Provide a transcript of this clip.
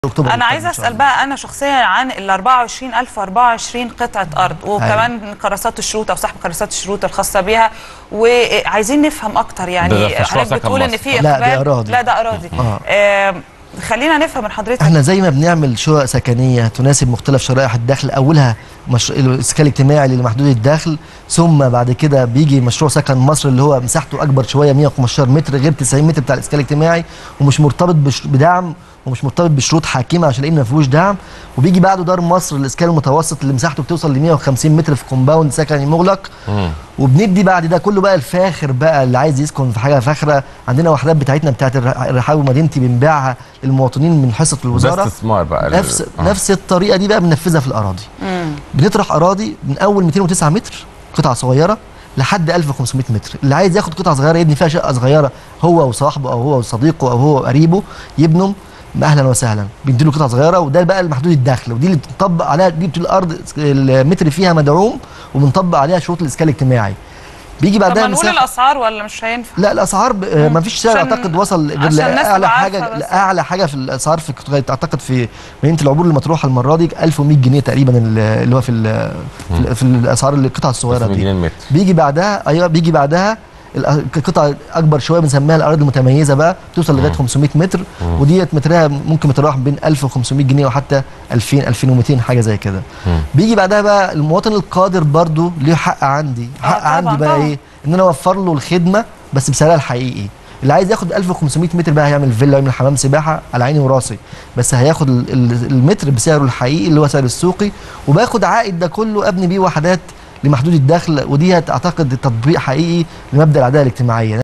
اكتوبر انا عايزه إن شاء اسال الله. بقى انا شخصيا عن ال 24000 24 قطعه ارض وكمان كراسات الشروط او سحب كراسات الشروط الخاصه بيها وعايزين نفهم اكتر ده- يعني ده في مشروع حضرتك سكن بتقول ان مصر. في لا، دي اقبال أراضي. لا ده اراضي آه. آه. خلينا نفهم من حضرتك احنا زي ما بنعمل شقق سكنيه تناسب مختلف شرائح الدخل اولها مش... الاسكان الاجتماعي لمحدود الدخل ثم بعد كده بيجي مشروع سكن مصر اللي هو مساحته اكبر شويه 115 متر غير 90 متر بتاع الاسكان الاجتماعي ومش مرتبط بش... بدعم ومش مرتبط بشروط حاكمه عشان لان ما فيهوش دعم وبيجي بعده دار مصر الاسكان المتوسط اللي مساحته بتوصل ل 150 متر في كومباوند سكني مغلق وبندي بعد ده كله بقى الفاخر بقى اللي عايز يسكن في حاجه فاخره عندنا وحدات بتاعتنا بتاعت الرح- الرحاب ومدينتي بنبيعها للمواطنين من حصه ده الوزاره استثمار بقى نفس آه. نفس الطريقه دي بقى بننفذها في الاراضي بنطرح اراضي من اول 209 متر قطعه صغيره لحد 1500 متر اللي عايز ياخد قطعه صغيره يبني فيها شقه صغيره هو وصاحبه او هو وصديقه او هو وقريبه يبنوا اهلا وسهلا بيديله قطعه صغيره وده بقى المحدود الدخل ودي اللي بتطبق عليها دي بتبقى الارض المتر فيها مدعوم وبنطبق عليها شروط الاسكان الاجتماعي بيجي طب بعدها ما نقول مساحة- الاسعار ولا مش هينفع لا الاسعار ب... ما فيش سعر عشان- اعتقد وصل غير عشان الناس لاعلى تبقى حاجه عارفة بس. لاعلى حاجه في الاسعار في اعتقد في مدينه العبور المطروحه المره دي 1100 جنيه تقريبا ال- اللي هو في ال... في, ال... في الاسعار القطع الصغيره 500 دي جنيه المتر بيجي بعدها ايوه بيجي بعدها القطع اكبر شويه بنسميها الاراضي المتميزه بقى بتوصل لغايه 500 متر وديت مترها ممكن متراوح بين 1500 جنيه وحتى 2000 2200 حاجه زي كده بيجي بعدها بقى المواطن القادر برضو ليه حق عندي آه حق طبعاً، عندي بقى طبعاً. ايه ان انا اوفر له الخدمه بس بسعرها الحقيقي اللي عايز ياخد 1500 متر بقى هيعمل فيلا ويعمل حمام سباحه على عيني وراسي بس هياخد ال- ال- المتر بسعره الحقيقي اللي هو سعر السوقي وباخد عائد ده كله ابني بيه وحدات لمحدود الدخل ودي اعتقد تطبيق حقيقي لمبدا العداله الاجتماعيه